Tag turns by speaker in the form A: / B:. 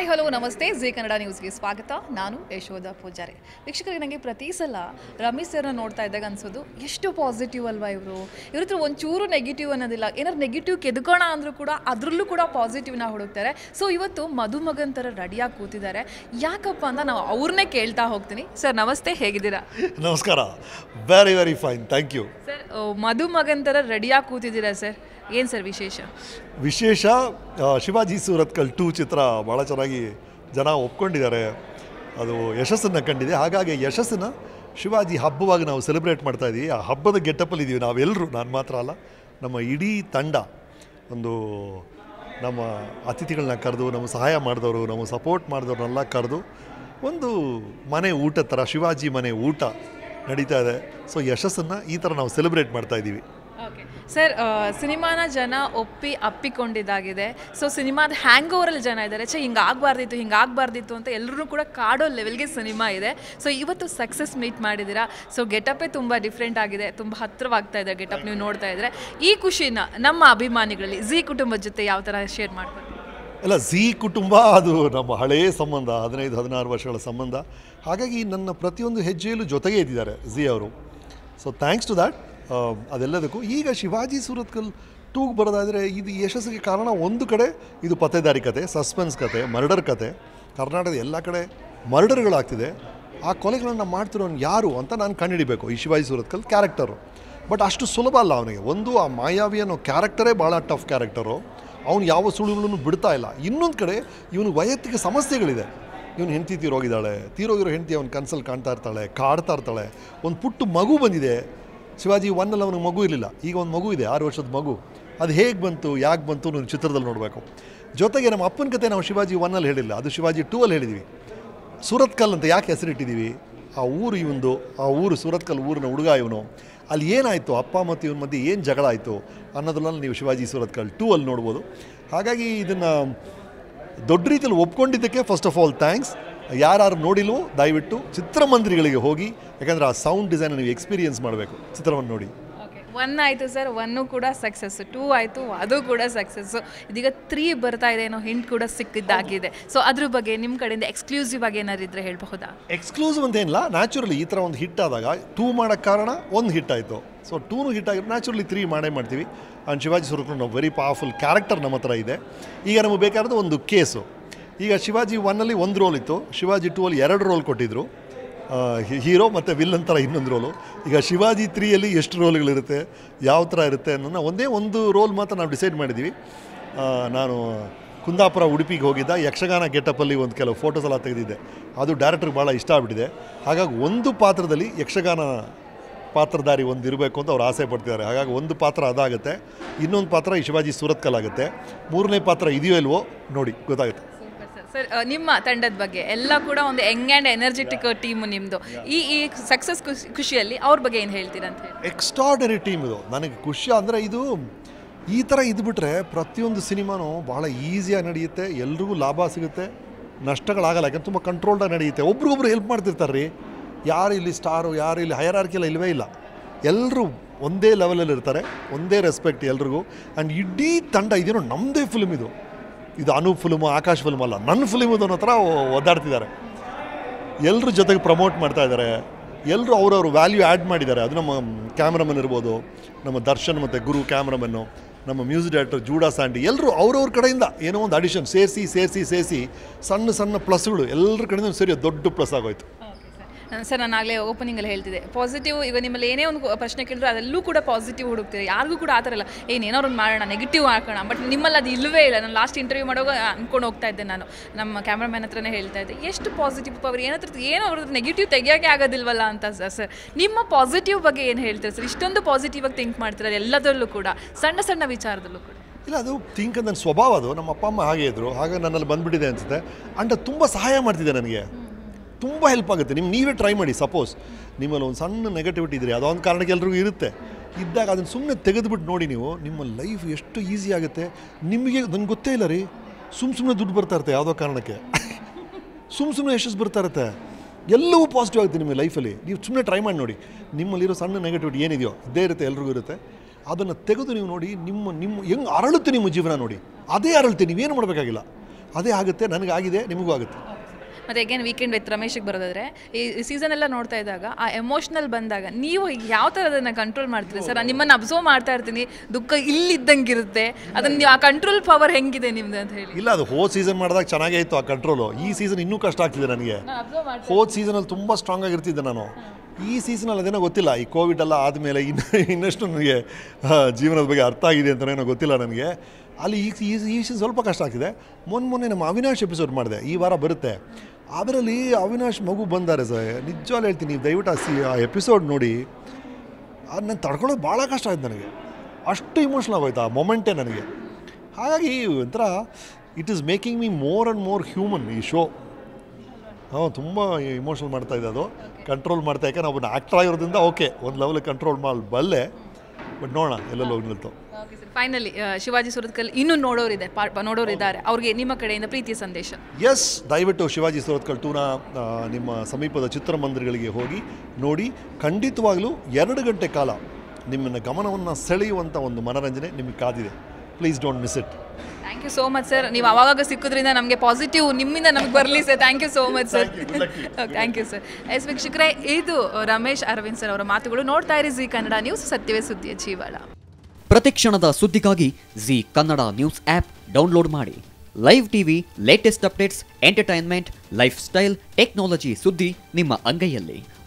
A: hi hello ನಮಸ್ತೆ Zee Kannada ನ್ಯೂಸ್ಗೆ ಸ್ವಾಗತ ನಾನು ಯಶೋಧ ಪೂಜಾರಿ ವೀಕ್ಷಕರಿಗೆ ನನಗೆ ಪ್ರತಿ ಸಲ ರಮೇಶ್ ಸರ್ನ ನೋಡ್ತಾ ಇದ್ದಾಗ ಅನ್ಸೋದು ಎಷ್ಟು ಪಾಸಿಟಿವ್ ಅಲ್ವಾ ಇವರು ಇವ್ರ ಹತ್ರ ಒಂಚೂರು ನೆಗೆಟಿವ್ ಅನ್ನೋದಿಲ್ಲ ಏನಾದ್ರು ನೆಗೆಟಿವ್ ಕೆದ್ಕೋಣ ಅಂದರೂ ಕೂಡ ಅದರಲ್ಲೂ ಕೂಡ ಪಾಸಿಟಿವ್ನ ಹುಡುಕ್ತಾರೆ ಸೊ ಇವತ್ತು ಮಧುಮಗನ್ ಥರ ರೆಡಿಯಾಗಿ ಕೂತಿದ್ದಾರೆ ಯಾಕಪ್ಪ ಅಂತ ನಾವು ಅವ್ರನ್ನೇ ಕೇಳ್ತಾ ಹೋಗ್ತೀನಿ ಸರ್ ನಮಸ್ತೆ ಹೇಗಿದ್ದೀರಾ
B: ನಮಸ್ಕಾರ very very fine thank you
A: sir ಮಧುಮಗನ್ ಥರ ರೆಡಿಯಾಗಿ ಕೂತಿದ್ದೀರಾ ಸರ್ ಏನು ಸರ್ ವಿಶೇಷ
B: ವಿಶೇಷ ಆ, ಶಿವಾಜಿ ಸೂರತ್ಕಲ್ ಟೂ ಚಿತ್ರ ಭಾಳ ಚೆನ್ನಾಗಿ ಜನ ಒಪ್ಕೊಂಡಿದ್ದಾರೆ ಅದು ಯಶಸ್ಸನ್ನು ಕಂಡಿದೆ ಹಾಗಾಗಿ ಯಶಸ್ಸನ್ನು ಶಿವಾಜಿ ಹಬ್ಬವಾಗಿ ನಾವು ಸೆಲೆಬ್ರೇಟ್ ಮಾಡ್ತಾ ಇದ್ದೀವಿ ಆ ಹಬ್ಬದ ಗೆಟಪ್ಪಲ್ಲಿ ಇದ್ದೀವಿ ನಾವೆಲ್ಲರೂ ನಾನು ಮಾತ್ರ ಅಲ್ಲ ನಮ್ಮ ಇಡೀ ತಂಡ ಒಂದು ನಮ್ಮ ಅತಿಥಿಗಳನ್ನ ಕರೆದು ನಮ್ಮ ಸಹಾಯ ಮಾಡಿದವರು ನಮ್ಮ ಸಪೋರ್ಟ್ ಮಾಡಿದವ್ರನ್ನೆಲ್ಲ ಕರೆದು ಒಂದು ಮನೆ ಊಟ ಥರ ಶಿವಾಜಿ ಮನೆ ಊಟ ನಡೀತಾ ಇದೆ ಸೊ ಯಶಸ್ಸನ್ನು ಈ ಥರ ನಾವು ಸೆಲೆಬ್ರೇಟ್ ಮಾಡ್ತಾ ಇದ್ದೀವಿ
A: ಓಕೆ ಸರ್ ಸಿನಿಮಾನ ಜನ ಒಪ್ಪಿ ಅಪ್ಪಿಕೊಂಡಿದ್ದಾಗಿದೆ ಸೊ ಸಿನಿಮಾದ ಹ್ಯಾಂಗ್ ಓವರಲ್ಲಿ ಜನ ಇದ್ದಾರೆ ಛೇ ಹಿಂಗೆ ಆಗಬಾರ್ದಿತ್ತು ಹಿಂಗೆ ಆಗಬಾರ್ದಿತ್ತು ಅಂತ ಎಲ್ಲರೂ ಕೂಡ ಕಾಡೋ ಲೆವೆಲ್ಗೆ ಸಿನಿಮಾ ಇದೆ ಸೊ ಇವತ್ತು ಸಕ್ಸಸ್ ಮೀಟ್ ಮಾಡಿದ್ದೀರಾ ಸೊ ಗೆಟಪ್ಪೇ ತುಂಬ ಡಿಫ್ರೆಂಟ್ ಆಗಿದೆ ತುಂಬ ಹತ್ತಿರವಾಗ್ತಾ ಇದೆ ಗೆಟಪ್ ನೀವು ನೋಡ್ತಾ ಇದ್ರೆ ಈ ಖುಷಿನ ನಮ್ಮ ಅಭಿಮಾನಿಗಳಲ್ಲಿ ಜಿ ಕುಟುಂಬದ ಜೊತೆ ಯಾವ ಥರ ಶೇರ್ ಮಾಡ್ಬೋದು
B: ಅಲ್ಲ ಝೀ ಕುಟುಂಬ ಅದು ನಮ್ಮ ಹಳೆಯ ಸಂಬಂಧ ಹದಿನೈದು ಹದಿನಾರು ವರ್ಷಗಳ ಸಂಬಂಧ ಹಾಗಾಗಿ ನನ್ನ ಪ್ರತಿಯೊಂದು ಹೆಜ್ಜೆಯಲ್ಲೂ ಜೊತೆಗೆ ಇದ್ದಿದ್ದಾರೆ ಝೀ ಅವರು ಸೊ ಥ್ಯಾಂಕ್ಸ್ ಟು ದ್ಯಾಟ್ ಅದೆಲ್ಲದಕ್ಕೂ ಈಗ ಶಿವಾಜಿ ಸೂರತ್ಕಲ್ ಟೂಗೆ ಬರೋದಾದರೆ ಇದು ಯಶಸ್ಸಿಗೆ ಕಾರಣ ಒಂದು ಕಡೆ ಇದು ಪತ್ತೆದಾರಿ ಕತೆ ಸಸ್ಪೆನ್ಸ್ ಕತೆ ಮರ್ಡರ್ ಕತೆ ಕರ್ನಾಟಕದ ಎಲ್ಲ ಕಡೆ ಮರ್ಡರ್ಗಳಾಗ್ತಿದೆ ಆ ಕೊಲೆಗಳನ್ನು ಮಾಡ್ತಿರೋನು ಯಾರು ಅಂತ ನಾನು ಕಂಡುಹಿಡಿಬೇಕು ಈ ಶಿವಾಜಿ ಸೂರತ್ಕಲ್ ಕ್ಯಾರೆಕ್ಟರು ಬಟ್ ಅಷ್ಟು ಸುಲಭ ಅಲ್ಲ ಅವನಿಗೆ ಒಂದು ಆ ಮಾಯಾವಿ ಅನ್ನೋ ಕ್ಯಾರೆಕ್ಟರೇ ಭಾಳ ಟಫ್ ಕ್ಯಾರೆಕ್ಟರು ಅವನು ಯಾವ ಸುಳುಗಳನ್ನು ಬಿಡ್ತಾ ಇಲ್ಲ ಇನ್ನೊಂದು ಕಡೆ ಇವನು ವೈಯಕ್ತಿಕ ಸಮಸ್ಯೆಗಳಿದೆ ಇವನು ಹೆಂಡತಿ ತೀರೋಗಿದ್ದಾಳೆ ತೀರೋಗಿರೋ ಹೆಂಡತಿ ಅವನ ಕನ್ಸಲ್ಲಿ ಕಾಣ್ತಾ ಇರ್ತಾಳೆ ಕಾಡ್ತಾ ಇರ್ತಾಳೆ ಒಂದು ಪುಟ್ಟು ಮಗು ಬಂದಿದೆ ಶಿವಾಜಿ ಒನ್ನಲ್ಲಿ ಅವನಿಗೆ ಮಗು ಇರಲಿಲ್ಲ ಈಗ ಒಂದು ಮಗು ಇದೆ ಆರು ವರ್ಷದ ಮಗು ಅದು ಹೇಗೆ ಬಂತು ಯಾಕೆ ಬಂತು ನೀವು ಚಿತ್ರದಲ್ಲಿ ನೋಡಬೇಕು ಜೊತೆಗೆ ನಮ್ಮ ಅಪ್ಪನ ಕತೆ ನಾವು ಶಿವಾಜಿ ಒನ್ನಲ್ಲಿ ಹೇಳಿಲ್ಲ ಅದು ಶಿವಾಜಿ ಟೂ ಅಲ್ಲಿ ಹೇಳಿದ್ವಿ ಸೂರತ್ಕಲ್ ಅಂತ ಯಾಕೆ ಹೆಸರಿಟ್ಟಿದ್ದೀವಿ ಆ ಊರು ಇವಂದು ಆ ಊರು ಸೂರತ್ಕಲ್ ಊರಿನ ಹುಡುಗ ಇವನು ಅಲ್ಲಿ ಏನಾಯಿತು ಅಪ್ಪ ಮತ್ತು ಇವನ ಮಧ್ಯೆ ಏನು ಜಗಳ ಆಯಿತು ಅನ್ನೋದ್ರಲ್ಲಿ ನೀವು ಶಿವಾಜಿ ಸೂರತ್ಕಲ್ ಟೂ ಅಲ್ಲಿ ನೋಡ್ಬೋದು ಹಾಗಾಗಿ ಇದನ್ನು ದೊಡ್ಡ ರೀತಿಯಲ್ಲಿ ಒಪ್ಕೊಂಡಿದ್ದಕ್ಕೆ ಫಸ್ಟ್ ಆಫ್ ಆಲ್ ಥ್ಯಾಂಕ್ಸ್ ಯಾರು ನೋಡಿಲ್ವೋ ದಯವಿಟ್ಟು ಚಿತ್ರಮಂದಿರಗಳಿಗೆ ಹೋಗಿ ಯಾಕಂದರೆ ಆ ಸೌಂಡ್ ಡಿಸೈನ್ ನೀವು ಎಕ್ಸ್ಪೀರಿಯನ್ಸ್ ಮಾಡಬೇಕು ಚಿತ್ರವನ್ನು ನೋಡಿ
A: ಓಕೆ ಒನ್ ಆಯಿತು ಸರ್ ಒನ್ನು ಕೂಡ ಸಕ್ಸಸ್ ಟೂ ಆಯಿತು ಅದು ಕೂಡ ಸಕ್ಸಸ್ಸು ಇದೀಗ ತ್ರೀ ಬರ್ತಾ ಇದೆ ಏನೋ ಹಿಂಟ್ ಕೂಡ ಸಿಕ್ಕಿದ್ದಾಗಿದೆ ಸೊ ಅದ್ರ ಬಗ್ಗೆ ನಿಮ್ಮ ಕಡೆಯಿಂದ ಎಕ್ಸ್ಕ್ಲೂಸಿವ್ ಆಗಿ ಏನಾದ್ರು ಇದ್ರೆ ಹೇಳಬಹುದಾ
B: ಎಕ್ಸ್ಕ್ಲೂಸಿವ್ ಅಂತ ಏನಿಲ್ಲ ನ್ಯಾಚುರಲಿ ಈ ಥರ ಒಂದು ಹಿಟ್ ಆದಾಗ ಟೂ ಮಾಡೋಕ್ಕೆ ಕಾರಣ ಒಂದು ಹಿಟ್ ಆಯಿತು ಸೊ ಟೂನು ಹಿಟ್ ಆಗಿರೋ ನ್ಯಾಚುರಲಿ ತ್ರೀ ಮಾಡೇ ಮಾಡ್ತೀವಿ ಆ್ಯಂಡ್ ಶಿವಾಜಿ ಸ್ವರೂಪ ನಾವು ವೆರಿ ಪವರ್ಫುಲ್ ಕ್ಯಾರೆಕ್ಟರ್ ನಮ್ಮ ಹತ್ರ ಇದೆ ಈಗ ನಮಗೆ ಬೇಕಾದ ಒಂದು ಕೇಸು ಈಗ ಶಿವಾಜಿ ಒನ್ನಲ್ಲಿ ಒಂದು ರೋಲ್ ಇತ್ತು ಶಿವಾಜಿ ಟೂ ಅಲ್ಲಿ ಎರಡು ರೋಲ್ ಕೊಟ್ಟಿದ್ದರು ಹೀರೋ ಮತ್ತು ವಿಲ್ಲನ್ ಥರ ಇನ್ನೊಂದು ರೋಲು ಈಗ ಶಿವಾಜಿ ತ್ರೀಯಲ್ಲಿ ಎಷ್ಟು ರೋಲ್ಗಳಿರುತ್ತೆ ಯಾವ ಥರ ಇರುತ್ತೆ ಅನ್ನೋದನ್ನ ಒಂದೇ ಒಂದು ರೋಲ್ ಮಾತ್ರ ನಾವು ಡಿಸೈಡ್ ಮಾಡಿದ್ದೀವಿ ಆ, ನಾನು ಕುಂದಾಪುರ ಉಡುಪಿಗೆ ಹೋಗಿದ್ದ ಯಕ್ಷಗಾನ ಗೆಟಪ್ಪಲ್ಲಿ ಒಂದು ಕೆಲವು ಫೋಟೋಸ್ ಎಲ್ಲ ತೆಗೆದಿದ್ದೆ ಅದು ಡೈರೆಕ್ಟ್ರಿಗೆ ಭಾಳ ಇಷ್ಟ ಆಗ್ಬಿಟ್ಟಿದೆ ಹಾಗಾಗಿ ಒಂದು ಪಾತ್ರದಲ್ಲಿ ಯಕ್ಷಗಾನ ಪಾತ್ರಧಾರಿ ಒಂದು ಇರಬೇಕು ಅಂತ ಅವ್ರು ಆಸೆ ಪಡ್ತಿದ್ದಾರೆ ಹಾಗಾಗಿ ಒಂದು ಪಾತ್ರ ಅದಾಗುತ್ತೆ ಇನ್ನೊಂದು ಪಾತ್ರ ಈ ಶಿವಾಜಿ ಸೂರತ್ಕಲ್ ಆಗುತ್ತೆ ಮೂರನೇ ಪಾತ್ರ ಇದೆಯೋ ಇಲ್ವೋ ನೋಡಿ ಗೊತ್ತಾಗುತ್ತೆ
A: ಸರ್ ನಿಮ್ಮ ತಂಡದ ಬಗ್ಗೆ ಎಲ್ಲ ಕೂಡ ಒಂದು ಯಂಗ್ ಆ್ಯಂಡ್ ಎನರ್ಜೆಟಿಕ್ ಟೀಮು ನಿಮ್ಮದು ಈ ಈ ಸಕ್ಸಸ್ ಖುಷಿಯಲ್ಲಿ ಅವ್ರ ಬಗ್ಗೆ ಏನು ಹೇಳ್ತೀರಾ ಅಂತ ಹೇಳಿ
B: ಎಕ್ಸ್ಟ್ರಾಡರಿ ಟೀಮ್ ಇದು ನನಗೆ ಖುಷಿ ಅಂದರೆ ಇದು ಈ ಥರ ಇದ್ಬಿಟ್ರೆ ಪ್ರತಿಯೊಂದು ಸಿನಿಮಾನು ಭಾಳ ಈಸಿಯಾಗಿ ನಡೆಯುತ್ತೆ ಎಲ್ರಿಗೂ ಲಾಭ ಸಿಗುತ್ತೆ ನಷ್ಟಗಳಾಗಲ್ಲ ಯಾಕಂದ್ರೆ ತುಂಬ ಕಂಟ್ರೋಲ್ಡಾಗಿ ನಡೆಯುತ್ತೆ ಒಬ್ರಿಗೊಬ್ರು ಹೆಲ್ಪ್ ಮಾಡ್ತಿರ್ತಾರೆ ರೀ ಯಾರು ಇಲ್ಲಿ ಸ್ಟಾರು ಯಾರು ಇಲ್ಲಿ ಹೈಯರ್ ಆರ್ಕಿಲ್ಲ ಇಲ್ಲವೇ ಇಲ್ಲ ಎಲ್ಲರೂ ಒಂದೇ ಲೆವೆಲಲ್ಲಿ ಇರ್ತಾರೆ ಒಂದೇ ರೆಸ್ಪೆಕ್ಟ್ ಎಲ್ರಿಗೂ ಆ್ಯಂಡ್ ಇಡೀ ತಂಡ ಇದೇನೋ ನಮ್ಮದೇ ಫಿಲ್ಮ್ ಇದು ಇದು ಅನೂಪ್ ಫಿಲ್ಮು ಆಕಾಶ್ ಫಿಲ್ಮ್ ಅಲ್ಲ ನನ್ನ ಫಿಲ್ಮ್ ಇದು ಅನ್ನೋ ಥರ ಒದ್ದಾಡ್ತಿದ್ದಾರೆ ಎಲ್ಲರ ಜೊತೆಗೆ ಪ್ರಮೋಟ್ ಮಾಡ್ತಾ ಇದ್ದಾರೆ ಎಲ್ಲರೂ ಅವ್ರವ್ರ ವ್ಯಾಲ್ಯೂ ಆ್ಯಡ್ ಮಾಡಿದ್ದಾರೆ ಅದು ನಮ್ಮ ಕ್ಯಾಮ್ರಾಮನ್ ಇರ್ಬೋದು ನಮ್ಮ ದರ್ಶನ್ ಮತ್ತು ಗುರು ಕ್ಯಾಮ್ರಾಮನ್ನು ನಮ್ಮ ಮ್ಯೂಸಿಕ್ ಡೈರೆಕ್ಟರ್ ಜೂಡಾ ಸ್ಯಾಂಡಿ ಎಲ್ಲರೂ ಅವ್ರವ್ರ ಕಡೆಯಿಂದ ಏನೋ ಒಂದು ಅಡಿಷನ್ ಸೇರಿಸಿ ಸೇರಿಸಿ ಸೇರಿಸಿ ಸಣ್ಣ ಸಣ್ಣ ಪ್ಲಸ್ಗಳು ಎಲ್ಲರ ಕಡೆಯಿಂದ ಸೇರಿ ದೊಡ್ಡ ಪ್ಲಸ್ ಆಗೋಯ್ತು
A: ಸರ್ ನಾನು ಆಗಲೇ ಓಪನಿಂಗಲ್ಲಿ ಹೇಳ್ತಿದ್ದೆ ಪಾಸಿಟಿವ್ ಈಗ ನಿಮ್ಮಲ್ಲಿ ಏನೇ ಒಂದು ಪ್ರಶ್ನೆ ಕೇಳಿದ್ರು ಅದೆಲ್ಲೂ ಕೂಡ ಪಾಸಿಟಿವ್ ಹುಡುಕ್ತೀರಿ ಯಾರಿಗೂ ಕೂಡ ಆ ಥರ ಇಲ್ಲ ಏನು ಏನಾದ್ರು ಒಂದು ಮಾಡೋಣ ನೆಗೆಟಿವ್ ಹಾಕೋಣ ಬಟ್ ನಿಮ್ಮಲ್ಲಿ ಅದು ಇಲ್ಲವೇ ಇಲ್ಲ ನಾನು ಲಾಸ್ಟ್ ಇಂಟರ್ವ್ಯೂ ಮಾಡುವಾಗ ಅನ್ಕೊಂಡು ಹೋಗ್ತಾ ಇದ್ದೆ ನಾನು ನಮ್ಮ ಕ್ಯಾಮ್ರಾಮ್ಯಾನ್ ಹತ್ರನೇ ಹೇಳ್ತಾ ಇದ್ದೆ ಎಷ್ಟು ಪಾಸಿಟಿವ್ ಅವ್ರು ಏನತ್ರ ಏನೋ ಅವ್ರದ್ದು ನೆಗೆಟಿವ್ ತೆಗಿಯೋಕೆ ಆಗೋದಿಲ್ವಲ್ಲ ಅಂತ ಸರ್ ಸರ್ ನಿಮ್ಮ ಪಾಸಿಟಿವ್ ಬಗ್ಗೆ ಏನು ಹೇಳ್ತೀರಿ ಸರ್ ಇಷ್ಟೊಂದು ಪಾಸಿಟಿವ್ ಆಗಿ ಥಿಂಕ್ ಮಾಡ್ತೀರಾ ಎಲ್ಲದರಲ್ಲೂ ಕೂಡ ಸಣ್ಣ ಸಣ್ಣ ವಿಚಾರದಲ್ಲೂ ಕೂಡ
B: ಇಲ್ಲ ಅದು ಥಿಂಕ್ ನನ್ನ ಸ್ವಭಾವ ಅದು ನಮ್ಮ ಅಪ್ಪ ಅಮ್ಮ ಹಾಗೆ ಇದ್ದರು ಹಾಗೆ ನನ್ನಲ್ಲಿ ಬಂದುಬಿಟ್ಟಿದೆ ಅನಿಸುತ್ತೆ ಅಂಡ್ ಅದು ತುಂಬ ಸಹಾಯ ಮಾಡ್ತಿದೆ ನನಗೆ ತುಂಬ ಹೆಲ್ಪ್ ಆಗುತ್ತೆ ನಿಮ್ಗೆ ನೀವೇ ಟ್ರೈ ಮಾಡಿ ಸಪೋಸ್ ನಿಮ್ಮಲ್ಲಿ ಒಂದು ಸಣ್ಣ ನೆಗೆಟಿವಿಟಿ ಇದ್ದರೆ ಅದೊಂದು ಕಾರಣಕ್ಕೆ ಎಲ್ರಿಗೂ ಇರುತ್ತೆ ಇದ್ದಾಗ ಅದನ್ನು ಸುಮ್ಮನೆ ತೆಗೆದುಬಿಟ್ಟು ನೋಡಿ ನೀವು ನಿಮ್ಮ ಲೈಫ್ ಎಷ್ಟು ಈಸಿ ಆಗುತ್ತೆ ನಿಮಗೆ ನನಗೆ ಗೊತ್ತೇ ಇಲ್ಲ ರೀ ಸುಮ್ಮ ಸುಮ್ಮನೆ ದುಡ್ಡು ಬರ್ತಾ ಇರುತ್ತೆ ಯಾವುದೋ ಕಾರಣಕ್ಕೆ ಸುಮ್ಮ ಸುಮ್ಮನೆ ಯಶಸ್ಸು ಬರ್ತಾ ಇರುತ್ತೆ ಎಲ್ಲವೂ ಪಾಸಿಟಿವ್ ಆಗುತ್ತೆ ನಿಮ್ಮ ಲೈಫಲ್ಲಿ ನೀವು ಸುಮ್ಮನೆ ಟ್ರೈ ಮಾಡಿ ನೋಡಿ ನಿಮ್ಮಲ್ಲಿರೋ ಸಣ್ಣ ನೆಗೆಟಿವಿಟಿ ಏನಿದೆಯೋ ಇದ್ದೇ ಇರುತ್ತೆ ಎಲ್ರಿಗೂ ಇರುತ್ತೆ ಅದನ್ನು ತೆಗೆದು ನೀವು ನೋಡಿ ನಿಮ್ಮ ನಿಮ್ಮ ಹೆಂಗೆ ಅರಳುತ್ತೆ ನಿಮ್ಮ ಜೀವನ ನೋಡಿ ಅದೇ ಅರಳುತ್ತೆ ನೀವೇನು ಮಾಡಬೇಕಾಗಿಲ್ಲ ಅದೇ ಆಗುತ್ತೆ ನನಗಾಗಿದೆ ನಿಮಗೂ ಆಗುತ್ತೆ
A: ಮತ್ತು ಅಗೇನ್ ವೀಕೆಂಡ್ ವಿತ್ ರಮೇಶಿಗೆ ಬರೋದಾದ್ರೆ ಈ ಸೀಸನ್ ಎಲ್ಲ ನೋಡ್ತಾ ಇದ್ದಾಗ ಆ ಎಮೋಷ್ನಲ್ ಬಂದಾಗ ನೀವು ಯಾವ ಥರ ಅದನ್ನು ಕಂಟ್ರೋಲ್ ಮಾಡ್ತೀರಿ ಸರ್ ನಿಮ್ಮನ್ನು ಅಬ್ಸರ್ವ್ ಮಾಡ್ತಾ ಇರ್ತೀನಿ ದುಃಖ ಇಲ್ಲಿದ್ದಂಗೆ ಇರುತ್ತೆ ಅದನ್ನು ನೀವು ಆ ಕಂಟ್ರೋಲ್ ಪವರ್ ಹೆಂಗಿದೆ ನಿಮ್ದು ಅಂತ ಹೇಳಿ
B: ಇಲ್ಲ ಅದು ಹೋದ ಸೀಸನ್ ಮಾಡಿದಾಗ ಚೆನ್ನಾಗೇ ಇತ್ತು ಆ ಕಂಟ್ರೋಲು ಈ ಸೀಸನ್ ಇನ್ನೂ ಕಷ್ಟ ಆಗ್ತಿದೆ ನನಗೆ
A: ನಾನು ಅಬ್ಸರ್ವ್ ಮಾಡ್ತೀನಿ
B: ಹೋದ ಸೀಸನಲ್ಲಿ ತುಂಬ ಸ್ಟ್ರಾಂಗ್ ಆಗಿರ್ತಿದ್ದೆ ನಾನು ಈ ಸೀಸನಲ್ಲಿ ಅದೇನೋ ಗೊತ್ತಿಲ್ಲ ಈ ಕೋವಿಡ್ ಎಲ್ಲ ಆದಮೇಲೆ ಇನ್ನು ಇನ್ನಷ್ಟು ನನಗೆ ಆ, ಜೀವನದ ಬಗ್ಗೆ ಅರ್ಥ ಆಗಿದೆ ಅಂತ ಏನೋ ಗೊತ್ತಿಲ್ಲ ನನಗೆ ಅಲ್ಲಿ ಈ ಈ ಈ ಸೀಸನ್ ಸ್ವಲ್ಪ ಕಷ್ಟ ಆಗ್ತಿದೆ ಮೊನ್ನೆ ಮೊನ್ನೆ ನಮ್ಮ ಅವಿನಾಶ್ ಎಪಿಸೋಡ್ ಮಾಡಿದೆ ಈ ವಾರ ಬರುತ್ತೆ ಅದರಲ್ಲಿ ಅವಿನಾಶ್ ಮಗು ಬಂದಾರೆ ಸರ್ ನಿಜವಾಗ್ಲೂ ಹೇಳ್ತೀನಿ ನೀವು ದಯವಿಟ್ಟು ಆ ಸಿ ಆ ಎಪಿಸೋಡ್ ನೋಡಿ ಅದು ನಾನು ತಡ್ಕೊಳ್ಳೋದು ಭಾಳ ಕಷ್ಟ ಆಯ್ತು ನನಗೆ ಅಷ್ಟು ಇಮೋಷ್ನಲ್ ಆಗೋಯ್ತು ಆ ಮೊಮೆಂಟೇ ನನಗೆ ಹಾಗಾಗಿ ಒಂಥರ it is making me more and more human ಈ ಶೋ ಹಾಂ ತುಂಬ ಇಮೋಷನಲ್ ಮಾಡ್ತಾ ಇದೆ ಅದು ಕಂಟ್ರೋಲ್ ಮಾಡ್ತಾ ಯಾಕಂದ್ರೆ ಒಬ್ಬನ ಆ್ಯಕ್ಟರ್ ಆಗಿರೋದ್ರಿಂದ ಓಕೆ ಒಂದು ಲೆವೆಲ್ ಕಂಟ್ರೋಲ್ ಮಾಡಿ ಬಲ್ಲೆ ಬಟ್ ನೋಡೋಣ ಎಲ್ಲೆಲ್ಲಿ ಹೋಗಿ ನಿಲ್ತು
A: okay sir finally Shivaji Surathkal ಇನ್ನೂ ನೋಡೋರಿದೆ ಪಾರ್ಟ್ ನೋಡೋರಿದ್ದಾರೆ ಅವ್ರಿಗೆ ನಿಮ್ಮ ಕಡೆಯಿಂದ ಪ್ರೀತಿಯ ಸಂದೇಶ
B: ಎಸ್ ದಯವಿಟ್ಟು ಶಿವಾಜಿ ಸೋರತ್ಕಲ್ ಟೂನ ಆ, ನಿಮ್ಮ ಸಮೀಪದ ಚಿತ್ರಮಂದಿರಗಳಿಗೆ ಹೋಗಿ ನೋಡಿ ಖಂಡಿತವಾಗಲೂ ಎರಡು ಗಂಟೆ ಕಾಲ ನಿಮ್ಮನ್ನು ಗಮನವನ್ನು ಸೆಳೆಯುವಂಥ ಒಂದು ಮನರಂಜನೆ ನಿಮಗೆ ಕಾದಿದೆ please don't miss it
A: thank you so much sir ನೀವು ಅವಾಗ ಸಿಕ್ಕೋದ್ರಿಂದ ನಮಗೆ ಪಾಸಿಟಿವ್ ನಿಮ್ಮಿಂದ ನಮಗೆ ಬರಲಿ sir thank you so much sir thank you sir yes ವೀಕ್ಷಕರೇ ಇದು ರಮೇಶ್ ಅರವಿಂದ್ ಸರ್ ಅವರ ಮಾತುಗಳು ನೋಡ್ತಾ ಇರಿ ಜಿ ಕನ್ನಡ ನ್ಯೂಸ್ ಸತ್ಯವೇ ಸುದ್ದಿಯ ಜೀವಾಳ
C: ಪ್ರತಿಕ್ಷಣದ ಸುದ್ದಿಗಾಗಿ Zee Kannada news app download ಮಾಡಿ live TV latest updates entertainment lifestyle technology ಸುದ್ದಿ ನಿಮ್ಮ ಅಂಗೈಯಲ್ಲಿ